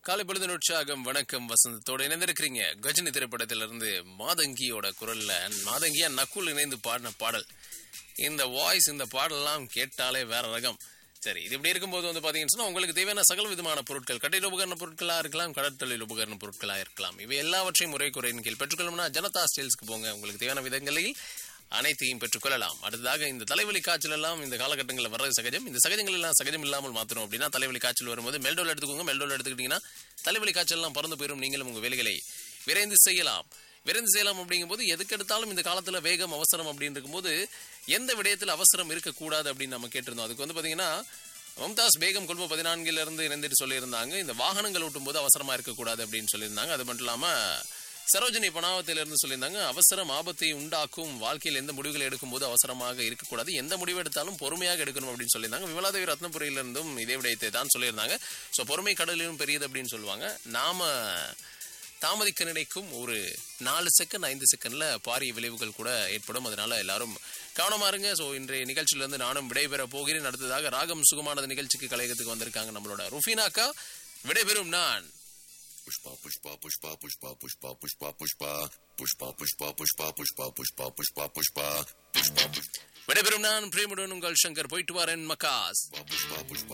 காலை பொழுது உற்சாகம் வணக்கம் வசந்தத்தோட இணைந்திருக்கிறீங்க கஜினி திரைப்படத்திலிருந்து மாதங்கியோட குரல்ல மாதங்கியா நக்குல் இணைந்து பாடின பாடல் இந்த வாய்ஸ் இந்த பாடலாம் கேட்டாலே வேற ரகம் சரி இது இப்படி இருக்கும்போது வந்து பாத்தீங்கன்னு சொன்னா உங்களுக்கு தேவையான சகல விதமான பொருட்கள் கட்டிட உபகரண பொருட்களா இருக்கலாம் கடற்தொழில் உபகரண பொருட்களா இருக்கலாம் இவை எல்லாவற்றையும் முறை குறையின் கீழ் பெற்றுக்கொள்ளணும்னா ஜனதா ஸ்டீல்ஸ்க்கு போங்க உங்களுக்கு தேவையான விதங்களில் அனைத்தையும் பெற்றுக்கொள்ளலாம் அடுத்ததாக இந்த தலைவலி காய்ச்சல் எல்லாம் இந்த காலகட்டங்களில் வர்றது சகஜம் இந்த சகஜங்கள் எல்லாம் சகஜம் இல்லாமல் மாற்றணும் அப்படின்னா தலைவலி காய்ச்சல் வரும்போது மெல்டோல் எடுத்துக்கோங்க மெல்டோல் எடுத்துக்கிட்டீங்கன்னா தலைவலி காய்ச்சல் எல்லாம் பறந்து போயிடும் நீங்களும் உங்க வேலைகளை விரைந்து செய்யலாம் விரைந்து செய்யலாம் அப்படிங்கும்போது எதுக்கு எடுத்தாலும் இந்த காலத்துல வேகம் அவசரம் அப்படின்னு இருக்கும்போது எந்த விடயத்தில் அவசரம் இருக்கக்கூடாது அப்படின்னு நம்ம கேட்டிருந்தோம் அதுக்கு வந்து பாத்தீங்கன்னா மும்தாஸ் பேகம் குழும பதினான்கில இருந்து இணைந்துட்டு சொல்லியிருந்தாங்க இந்த வாகனங்கள் ஓட்டும் போது அவசரமா இருக்கக்கூடாது அப்படின்னு சொல்லியிருந்தாங்க அது மட்டும் இல்லாம சரோஜினி பணாவத்திலிருந்து சொல்லியிருந்தாங்க அவசரம் ஆபத்தை உண்டாக்கும் வாழ்க்கையில் எந்த முடிவுகள் எடுக்கும்போது அவசரமாக இருக்கக்கூடாது எந்த முடிவு எடுத்தாலும் பொறுமையாக எடுக்கணும் அப்படின்னு சொல்லியிருந்தாங்க விமலாதேவி ரத்னபுரியிலிருந்தும் இதே விடயத்தை தான் சொல்லியிருந்தாங்க ஸோ பொறுமை கடலிலும் பெரியது அப்படின்னு சொல்லுவாங்க நாம தாமதிக்க நினைக்கும் ஒரு நாலு செகண்ட் ஐந்து செகண்ட்ல பாரிய விளைவுகள் கூட ஏற்படும் அதனால எல்லாரும் கவனமா இருங்க ஸோ இன்றைய நிகழ்ச்சியில இருந்து நானும் விடைபெற போகிறேன் அடுத்ததாக ராகம் சுகமானது நிகழ்ச்சிக்கு கலையகத்துக்கு வந்திருக்காங்க நம்மளோட ருஃபீனாக்கா விடைபெறும் நான் Pushpa, pushpa, pushpa, pushpa, pushpa, pushpa, pushpa, pushpa, pushpa, pushpa, pushpa, pushpa, pushpa, pushpa, pushpa, pushpa, விடைபெறும் நான் பிரேமுடன் உங்கள் சங்கர் போயிட்டு வரேன் மக்காஸ் pushpa, pushpa,